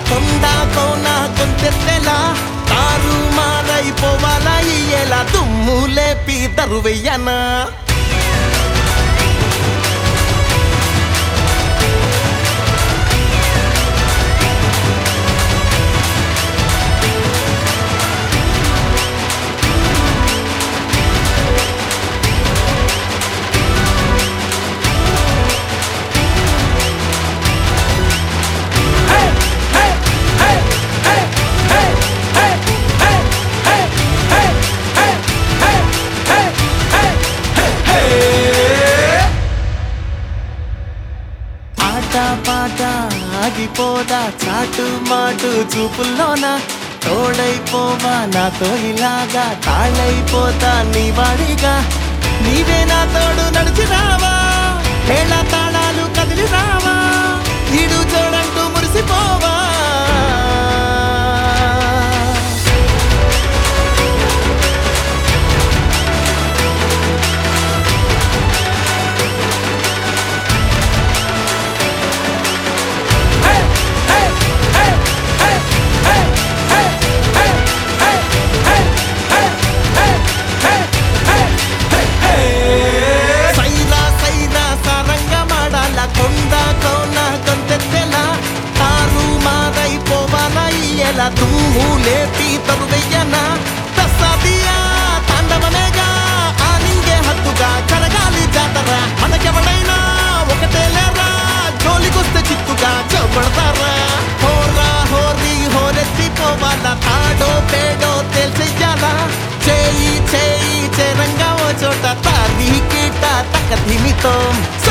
కొండ కోన కొంతెత్తెలా తారు మారైపోవాలా ఇయ్యేలా దుమ్ము లేపి దరువెయ్యనా ఆట పాట ఆగిపోదా చాటు మాటు చూపుల్లోన తోడైపోవా నాతో ఇలాగా తాళైపోతా నీ వాడిగా నీవే నా తోడు నడిచి రావా మేళ తాళాలు కదిలి రావా ఈడు చూడంటూ మురిసిపోవా సైరా సైరా సారంగా మాడాల కొండ కోన కొంతెత్తెల తారు మారైపోవాలా ఇయ్యల దుమ్ము లేపి తరువెయ్యన తస్సాదియా తాండవనేగా ఆ నింగే హద్దుగా కరగాలి జాతర మనకెవడైనా ఒకటే లేరా జోలికొస్తే చిత్తుగా చొప్పడతారా హోరా హోరీ హోరెత్తిపోవాలా తాడో పేడో తేల్చెయ్యాలా చేయి చేయి చేరంగా ఓ చోట తాది కీట తక్క ధిమితో